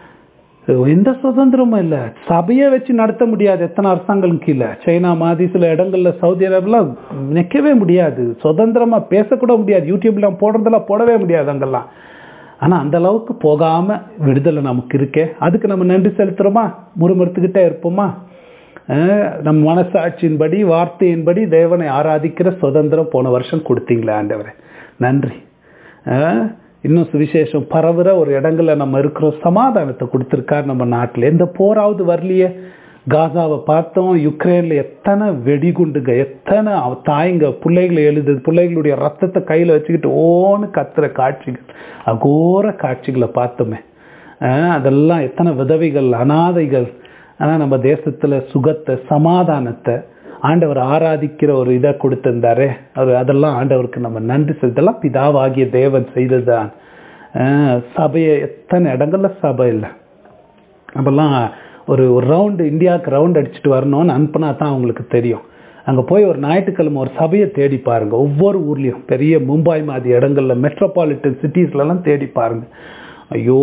எந்த சுதந்திரமும் இல்லை சபையை வச்சு நடத்த முடியாது எத்தனை அரசாங்கம் கீழே சைனா மாதிரி சில இடங்கள்ல சவுதி அரேபியாலாம் நிற்கவே முடியாது சுதந்திரமா பேசக்கூட முடியாது யூடியூப்லாம் போடுறதெல்லாம் போடவே முடியாது அங்கெல்லாம் ஆனா அந்த அளவுக்கு போகாம விடுதலை நமக்கு இருக்கே அதுக்கு நம்ம நன்றி செலுத்துறோமா முறுமுறுத்துக்கிட்டே இருப்போமா அஹ் நம்ம மனசாட்சியின்படி வார்த்தையின்படி தேவனை ஆராதிக்கிற சுதந்திரம் போன வருஷம் கொடுத்தீங்களே ஆண்டவரே நன்றி அஹ் இன்னும் சுவிசேஷம் பரவுற ஒரு இடங்கள்ல நம்ம இருக்கிறோம் சமாதானத்தை கொடுத்துருக்காரு நம்ம நாட்டில் எந்த போராவது வரலையே காசாவை பார்த்தோம் யுக்ரைன்ல எத்தனை வெடிகுண்டுங்க எத்தனை அவ- தாய்ங்க பிள்ளைகளை எழுது பிள்ளைகளுடைய ரத்தத்தை கையில வச்சுக்கிட்டு ஓன்னு கத்துற காட்சிகள் அகோர காட்சிகளை பார்த்தோமே அஹ் அதெல்லாம் எத்தனை விதவைகள் அனாதைகள் ஆனா நம்ம தேசத்துல சுகத்தை சமாதானத்தை ஆண்டவர் ஆராதிக்கிற ஒரு இதை கொடுத்திருந்தாரே அவர் அதெல்லாம் ஆண்டவருக்கு நம்ம நன்றி செலுத்தலாம் பிதாவாகிய தேவன் செய்ததுதான் அஹ் சபையை எத்தனை இடங்கள்ல சபை இல்லை அப்பெல்லாம் ஒரு ஒரு ரவுண்டு இந்தியாவுக்கு ரவுண்ட் அடிச்சுட்டு வரணும்னு அனுப்புனா தான் அவங்களுக்கு தெரியும் அங்கே போய் ஒரு ஞாயிற்றுக்கிழமை ஒரு சபையை தேடி பாருங்க ஒவ்வொரு ஊர்லேயும் பெரிய மும்பாய் மாதிரி இடங்கள்ல மெட்ரோபாலிட்டன் சிட்டிஸ்லலாம் தேடி பாருங்க ஐயோ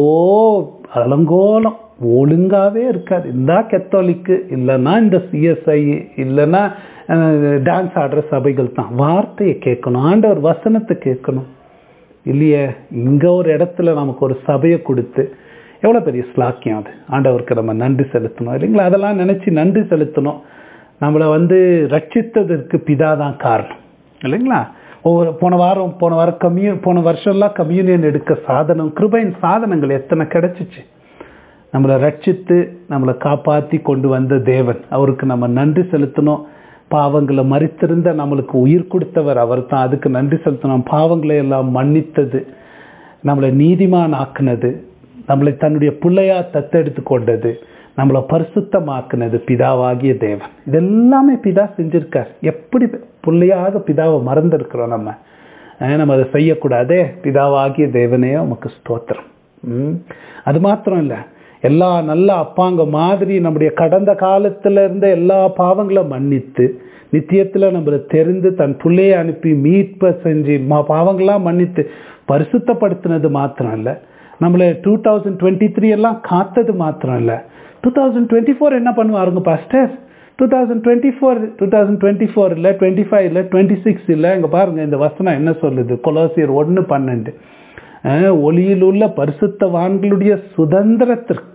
அலங்கோலம் ஒழுங்காவே இருக்காது இந்த கெத்தோலிக்கு இல்லைன்னா இந்த சிஎஸ்ஐ இல்லைன்னா டான்ஸ் ஆடுற சபைகள் தான் வார்த்தையை கேட்கணும் ஆண்டவர் வசனத்தை கேட்கணும் இல்லையே இங்க ஒரு இடத்துல நமக்கு ஒரு சபையை கொடுத்து எவ்வளவு பெரிய ஸ்லாக்கியம் அது ஆண்டவருக்கு நம்ம நன்றி செலுத்தணும் இல்லைங்களா அதெல்லாம் நினைச்சு நன்றி செலுத்தணும் நம்மளை வந்து ரட்சித்ததற்கு பிதா தான் காரணம் இல்லைங்களா ஒவ்வொரு போன வாரம் போன வாரம் கம்யூ போன வருஷம்லாம் கம்யூனியன் எடுக்க சாதனம் கிருபையின் சாதனங்கள் எத்தனை கிடைச்சிச்சு நம்மளை ரட்சித்து நம்மளை காப்பாத்தி கொண்டு வந்த தேவன் அவருக்கு நம்ம நன்றி செலுத்தணும் பாவங்களை மறித்திருந்த நம்மளுக்கு உயிர் கொடுத்தவர் அவர் தான் அதுக்கு நன்றி செலுத்தணும் பாவங்களை எல்லாம் மன்னித்தது நம்மளை நீதிமான் ஆக்குனது நம்மளை தன்னுடைய பிள்ளையா தத்தெடுத்து கொண்டது நம்மளை பரிசுத்தமாக்குனது பிதாவாகிய தேவன் இதெல்லாமே பிதா செஞ்சிருக்கார் எப்படி பிள்ளையாக பிதாவை மறந்திருக்கிறோம் நம்ம அஹ் நம்ம அதை செய்யக்கூடாதே பிதாவாகிய தேவனே உமக்கு ஸ்தோத்திரம் ம். அது மாத்திரம் இல்லை எல்லா நல்ல அப்பாங்க மாதிரி நம்முடைய கடந்த காலத்துல இருந்த எல்லா பாவங்களை மன்னித்து நித்தியத்துல நம்மளை தெரிந்து தன் பிள்ளையை அனுப்பி மீட்ப செஞ்சு மா- பாவங்கள்லாம் மன்னித்து பரிசுத்தப்படுத்தினது மாத்திரம் இல்லை நம்மளை டூ தௌசண்ட் டுவெண்ட்டி த்ரீ எல்லாம் காத்தது மாத்திரம் இல்லை டூ தௌசண்ட் டுவெண்ட்டி ஃபோர் என்ன பண்ணுவாருங்க pastor two thousand twenty four two thousand twenty four இல்லை டுவெண்ட்டி ஃபைவ் இல்லை டுவெண்ட்டி சிக்ஸ் இல்லை இங்கே பாருங்க இந்த வசனம் என்ன சொல்லுது கொலோசியர் ஒன்று பன்னெண்டு அஹ் ஒளியில் உள்ள பரிசுத்தவான்களுடைய சுதந்திரத்திற்கு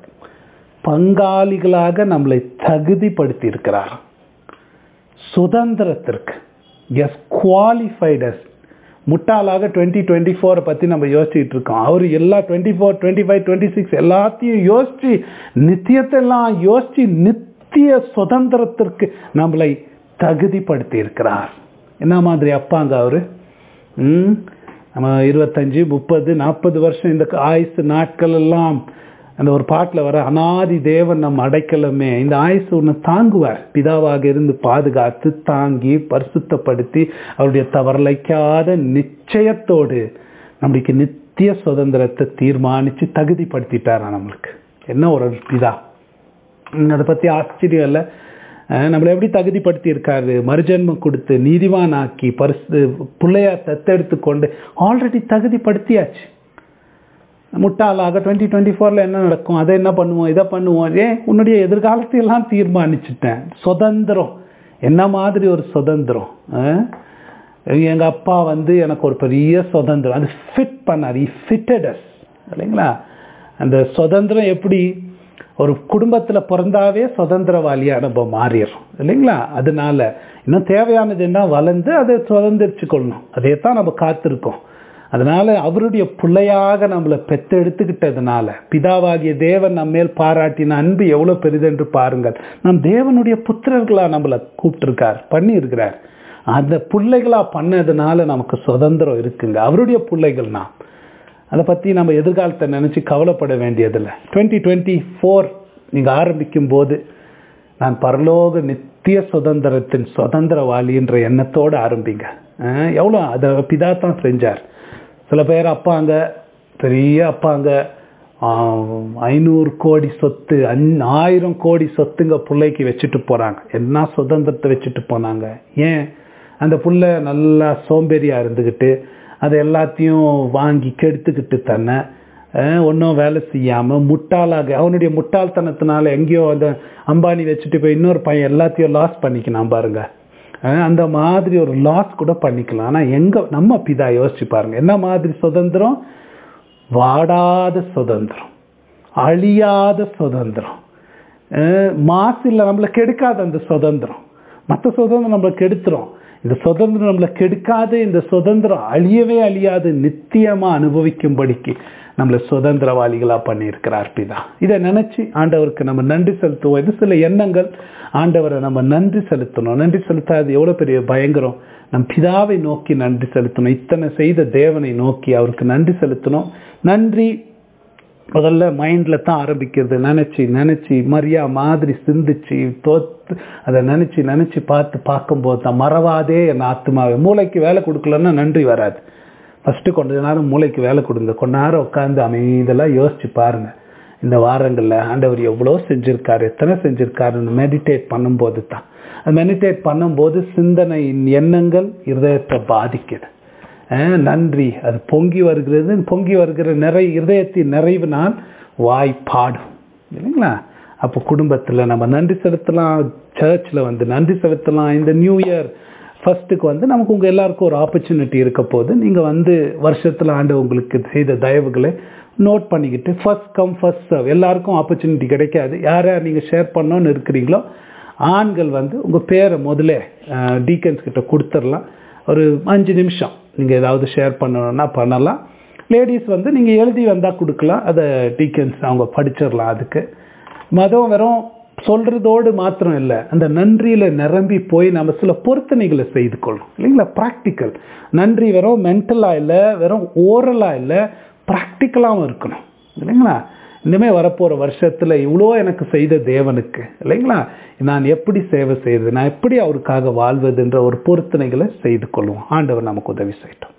பங்காளிகளாக நம்மளை தகுதிப்படுத்தி இருக்கிறார் சுதந்திரத்திற்கு எஸ் குவாலிஃபைட் அஸ் முட்டாளாக டுவெண்ட்டி டுவெண்ட்டி ஃபோரை பற்றி நம்ம யோசிச்சுட்டு இருக்கோம் அவர் எல்லா twenty four twenty five twenty six எல்லாத்தையும் யோசிச்சு நித்தியத்தெல்லாம் யோசிச்சு நித்திய சுதந்திரத்திற்கு நம்மளை தகுதிப்படுத்தி இருக்கிறார் என்ன மாதிரி அப்பாங்க அவரு ம் நம்ம இருபத்தஞ்சு முப்பது நாற்பது வருஷம் இந்த ஆயுசு நாட்கள் எல்லாம் அந்த ஒரு பாட்டில் வர அனாதி தேவன் நம் அடைக்கலமே இந்த ஆயுசு ஒன்று தாங்குவார் பிதாவாக இருந்து பாதுகாத்து தாங்கி பரிசுத்தப்படுத்தி அவருடைய தவறலைக்காத நிச்சயத்தோடு நம்மளுக்கு நித்திய சுதந்திரத்தை தீர்மானித்து தகுதிப்படுத்திட்டாரா நம்மளுக்கு என்ன ஒரு பிதா ம், அதை பற்றி ஆச்சரியம் இல்லை அஹ் நம்மளை எப்படி தகுதிப்படுத்தி இருக்காரு மறுஜென்மம் கொடுத்து நீதிவான் ஆக்கி பரிசு பிள்ளையா தத்தெடுத்து கொண்டு ஆல்ரெடி தகுதிப்படுத்தியாச்சு முட்டாளாக டுவெண்ட்டி டுவெண்ட்டி ஃபோரில் என்ன நடக்கும் அதை என்ன பண்ணுவோம் இதை பண்ணுவோம் ஏன் உன்னுடைய எதிர்காலத்தை எல்லாம் தீர்மானிச்சுட்டேன் சுதந்திரம் என்ன மாதிரி ஒரு சுதந்திரம் அஹ்? எங்க அப்பா வந்து எனக்கு ஒரு பெரிய சுதந்திரம் அது ஃபிட் பண்ணார் இ ஃபிட்டட் இல்லைங்களா அந்த சுதந்திரம் எப்படி ஒரு குடும்பத்துல பிறந்தாவே சுதந்திரவாளியா நம்ம மாறிடுறோம் இல்லைங்களா அதனால இன்னும் தேவையானது என்ன வளர்ந்து அதை சுதந்திரிச்சு கொள்ளணும் அதே தான் நம்ம காத்திருக்கோம் அதனால அவருடைய பிள்ளையாக நம்மளை பெத்தெடுத்துக்கிட்டதுனால பிதாவாகிய தேவன் நம்ம மேல் பாராட்டின அன்பு எவ்வளவு பெரிதென்று பாருங்கள் நம் தேவனுடைய புத்திரர்களா நம்மளை கூப்பிட்டிருக்கார் பண்ணியிருக்கிறார் அந்த பிள்ளைகளா பண்ணதுனால நமக்கு சுதந்திரம் இருக்குங்க அவருடைய பிள்ளைகள் நாம் அதை பற்றி நம்ம எதிர்காலத்தை நினச்சி கவலைப்பட வேண்டியதில்லை டுவெண்ட்டி டுவெண்ட்டி ஃபோர் நீங்கள் ஆரம்பிக்கும் போது நான் பரலோக நித்திய சுதந்திரத்தின் சுதந்திரவாளின்ற எண்ணத்தோடு ஆரம்பிங்க அஹ் எவ்வளோ அதை பிதா தான் செஞ்சார் சில பேர் அப்பாங்க பெரிய அப்பாங்க ஆஹ், ஐநூறு கோடி சொத்து அஞ் ஆயிரம் கோடி சொத்துங்க பிள்ளைக்கு வச்சுட்டு போறாங்க என்ன சுதந்திரத்தை வச்சுட்டு போனாங்க ஏன் அந்த புள்ள நல்லா சோம்பேறியா இருந்துக்கிட்டு அதை எல்லாத்தையும் வாங்கி கெடுத்துக்கிட்டு தன்னை ஒன்றும் வேலை செய்யாம முட்டாளாக அவனுடைய முட்டாள்தனத்தினால எங்கேயோ அந்த அம்பானி வச்சுட்டு போய் இன்னொரு பையன் எல்லாத்தையும் லாஸ் பண்ணிக்கலாம் பாருங்க அஹ் அந்த மாதிரி ஒரு லாஸ் கூட பண்ணிக்கலாம் ஆனா எங்க நம்ம பிதா யோசிச்சு பாருங்க என்ன மாதிரி சுதந்திரம் வாடாத சுதந்திரம் அழியாத சுதந்திரம் அஹ் மாசு இல்லை நம்மளை கெடுக்காத அந்த சுதந்திரம் மற்ற சுதந்திரம் நம்மளை கெடுத்துரும் இந்த சுதந்திரம் நம்மளை கெடுக்காது இந்த சுதந்திரம் அழியவே அழியாது நித்தியமா அனுபவிக்கும்படிக்கு நம்மளை சுதந்திரவாளிகளா பண்ணியிருக்கிறார் பிதா இதை நினைச்சு ஆண்டவருக்கு நம்ம நன்றி செலுத்துவோம் இது சில எண்ணங்கள் ஆண்டவரை நம்ம நன்றி செலுத்தணும் நன்றி செலுத்தாது எவ்வளவு பெரிய பயங்கரம் நம் பிதாவை நோக்கி நன்றி செலுத்தணும் இத்தனை செய்த தேவனை நோக்கி அவருக்கு நன்றி செலுத்தணும் நன்றி முதல்ல மைண்ட்ல தான் ஆரம்பிக்கிறது நினைச்சு நினைச்சு மரியா மாதிரி சிந்திச்சு தோத்து அதை நினைச்சு நினைச்சு பார்த்து பார்க்கும்போது தான் மறவாதே என் ஆத்மாவை மூளைக்கு வேலை கொடுக்கலன்னா நன்றி வராது ஃபர்ஸ்ட் கொஞ்ச நேரம் மூளைக்கு வேலை கொடுங்க கொஞ்ச நேரம் உட்காந்து அமைதெல்லாம் யோசிச்சு பாருங்க இந்த வாரங்கள்ல ஆண்டவர் எவ்வளோ செஞ்சிருக்காரு எத்தனை செஞ்சிருக்காருன்னு மெடிடேட் பண்ணும்போது தான் அது மெடிடேட் பண்ணும்போது சிந்தனையின் எண்ணங்கள் இருதயத்தை பாதிக்குது அஹ் நன்றி அது பொங்கி வருகிறது பொங்கி வருகிற நிறை இருதயத்தின் நிறைவினால் வாய் பாடும் இல்லைங்களா அப்போ குடும்பத்தில் நம்ம நன்றி செலுத்தலாம் சர்ச்சில் வந்து நன்றி செலுத்தலாம் இந்த நியூ இயர் ஃபர்ஸ்ட்டுக்கு வந்து நமக்கு உங்கள் எல்லாருக்கும் ஒரு ஆப்பர்ச்சுனிட்டி இருக்க போது நீங்கள் வந்து வருஷத்தில் ஆண்டு உங்களுக்கு செய்த தயவுகளை நோட் பண்ணிக்கிட்டு ஃபர்ஸ்ட் கம் ஃபர்ஸ்ட் சர்வ் எல்லாருக்கும் ஆப்பர்ச்சுனிட்டி கிடைக்காது யாரை நீங்கள் ஷேர் பண்ணோன்னு இருக்கிறீங்களோ ஆண்கள் வந்து உங்கள் பேரை முதல்ல டீக்கன்ஸ் கிட்ட கொடுத்துடலாம் ஒரு அஞ்சு நிமிஷம் நீங்கள் ஏதாவது ஷேர் பண்ணணும்னா பண்ணலாம் லேடிஸ் வந்து நீங்கள் எழுதி வந்தால் கொடுக்கலாம் அதை டீக்கன்ஸ் அவங்க படிச்சிடலாம் அதுக்கு மதம் வெறும் சொல்றதோடு மாத்திரம் இல்லை அந்த நன்றியில நிரம்பி போய் நம்ம சில பொருத்தனைகளை செய்து கொள்ளும் இல்லைங்களா ப்ராக்டிக்கல் நன்றி வெறும் மென்டலா இல்லை வெறும் ஓரலா இல்லை ப்ராக்டிக்கலாகவும் இருக்கணும் இல்லைங்களா இனிமே வரப்போற வருஷத்துல இவ்வளோ எனக்கு செய்த தேவனுக்கு இல்லைங்களா நான் எப்படி சேவை செய்யறது நான் எப்படி அவருக்காக வாழ்வதுன்ற ஒரு பொருத்தனைகளை செய்து கொள்வோம் ஆண்டவர் நமக்கு உதவி செய்யட்டும்